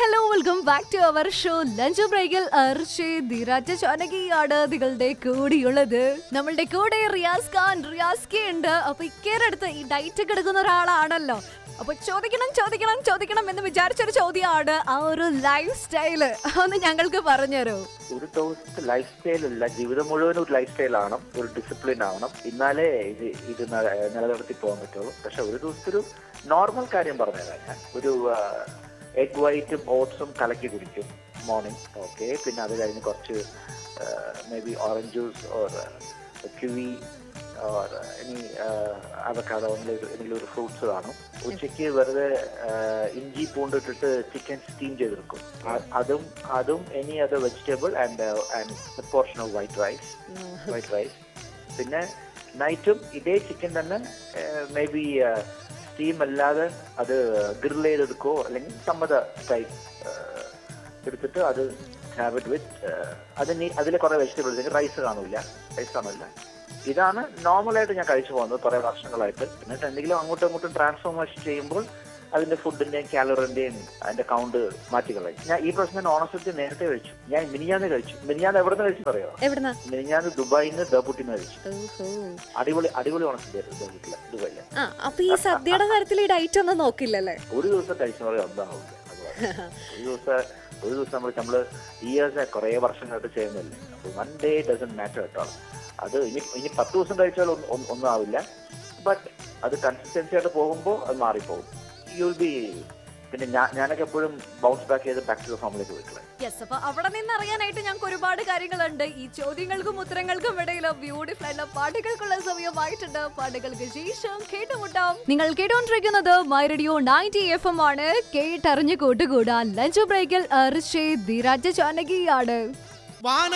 hello welcome back to our show lunch ബ്രേക്കിൽ അർഷേ ധീരാജ ചാനകിയാണ് നിങ്ങളുടെ കൂടിയുള്ളത് നമ്മളുടെ കൂടെ റിയാസ് ഖാൻ റിയാസ് കെ ഉണ്ട് അപ്പൊ ഇക്കേറെ അടുത്ത് ഈ ഡയറ്റ് ഒക്കെ എടുക്കുന്ന ഒരാളാണല്ലോ അപ്പൊ ചോദിക്കണം ചോദിക്കണം ചോദിക്കണം എന്ന് വിചാരിച്ചൊരു ചോദ്യമാണ് ആ ഒരു ലൈഫ് സ്റ്റൈല് ഒന്ന് ഞങ്ങൾക്ക് പറഞ്ഞുതരൂ ഒരു ദിവസത്തെ ലൈഫ് സ്റ്റൈൽ അല്ല ജീവിതം മുഴുവൻ ഒരു ലൈഫ് സ്റ്റൈൽ ആവണം ഒരു ഡിസിപ്ലിൻ ആവണം എന്നാലേ ഇത് ഇത് ന- നിലനിർത്തി പോകാൻ പറ്റുള്ളൂ പക്ഷെ ഒരു ദിവസത്തെ ഒരു നോർമൽ കാര്യം പറഞ്ഞുതരാം ഞാൻ ഒരു എഗ് വൈറ്റും ഓട്സും കലക്കി കുടിക്കും മോർണിംഗ് ഓക്കെ പിന്നെ അത് കഴിഞ്ഞ് കുറച്ച് maybe orange juice or kiwi or ഇനി അവക്കാടോ എന്തെങ്കിലും ഒരു ഫ്രൂട്ട്സ് കാണും ഉച്ചയ്ക്ക് വെറുതെ ആ, ഇഞ്ചി പൂണ്ടിട്ടിട്ട് ചിക്കൻ സ്റ്റീം ചെയ്തെടുക്കും അ- അതും അതും any other vegetable and and portion of white rice white rice പിന്നെ നൈറ്റും ഇതേ ചിക്കൻ തന്നെ മേ ബി സ്റ്റീം അല്ലാതെ അത് ഗ്രിൽ ചെയ്തെടുക്കോ അല്ലെങ്കിൽ സമ്മത ടൈപ്പ് എടുത്തിട്ട് അത് ഹാവ് ഇറ്റ് വിത്ത് അതിന് അതിൽ കുറെ വെജിറ്റബിൾസ് റൈസ് കാണില്ല റൈസ് കാണില്ല ഇതാണ് നോർമലായിട്ട് ഞാൻ കഴിച്ചു പോകുന്നത് കുറെ വർഷങ്ങളായിട്ട് എന്നിട്ട് എന്തെങ്കിലും അങ്ങോട്ടും ഇങ്ങോട്ടും ട്രാൻസ്ഫോർമേഷൻ ചെയ്യുമ്പോൾ അതിന്റെ ഫുഡിന്റെയും കാലറിന്റെയും അതിന്റെ കൗണ്ട് മാറ്റി കളയും ഞാൻ ഈ പ്രശ്നം ഓണസത്തിൽ നേരത്തെ കഴിച്ചു ഞാൻ മിനിഞ്ഞാന്ന് കഴിച്ചു മിനിഞ്ഞാന്ന് എവിടെ നിന്ന് കഴിച്ചു പറയോ എവിടുന്നാ മിനിഞ്ഞാന്ന് ദുബായിൽ നിന്ന് ദബുട്ടിന്ന് കഴിച്ചു ഓഹോ അടിപൊളി അടിപൊളി ഓണസദ്യയായിരുന്നു ദബുട്ടില് ദുബായില് ആ അപ്പൊ ഈ സദ്യയുടെ കാര്യത്തിൽ ഈ ഡയറ്റ് ഒന്നും നോക്കില്ലല്ലേ ഒരു ദിവസം കഴിച്ച പറയാൻ ഒന്നാവില്ല ഒരു ദിവസം ഒരു ദിവസം നമ്മൾ നമ്മള് ഇയേഴ്സ് കുറെ വർഷങ്ങളായിട്ട് ചെയ്യുന്നില്ലേ അപ്പൊ വൺ ഡേ ഡസൻ മാറ്റർ കേട്ടോ അത് ഇനി ഇനി പത്ത് ദിവസം കഴിച്ചാൽ ഒന്നും- ഒന്നും ഒന്നും ആവില്ല ബട്ട് അത് കൺസിസ്റ്റൻസി ആയിട്ട് പോകുമ്പോൾ അത് മാറിപ്പോകും യു വിൽ ബി പിന്നെ ഞാൻ ഞാനൊക്കെ എപ്പോഴും ബൗൺസ് ബാക്ക് ചെയ്ത് ബാക്ക് ടു ദ ഫോമിലേക്ക് പോയിട്ടുള്ളത് യെസ് അപ്പൊ അവിടെ നിന്ന് അറിയാനായിട്ട് ഞങ്ങൾക്ക് ഒരുപാട് കാര്യങ്ങളുണ്ട് ഈ ചോദ്യങ്ങൾക്കും ഉത്തരങ്ങൾക്കും ഇടയിൽ ബ്യൂട്ടിഫുൾ ആയിട്ടുള്ള പാട്ടുകൾക്കുള്ള സമയമായിട്ടുണ്ട് പാട്ടുകൾക്ക് ശേഷം കേട്ടുമുട്ടാം നിങ്ങൾ കേട്ടുകൊണ്ടിരിക്കുന്നത് my radio ninety F M ആണ് കേട്ടറിഞ്ഞു കൂട്ടുകൂടാൻ ലഞ്ച് ബ്രേക്കിൽ അർഷേ ധീരാജ ചാനകിയാണ് വാന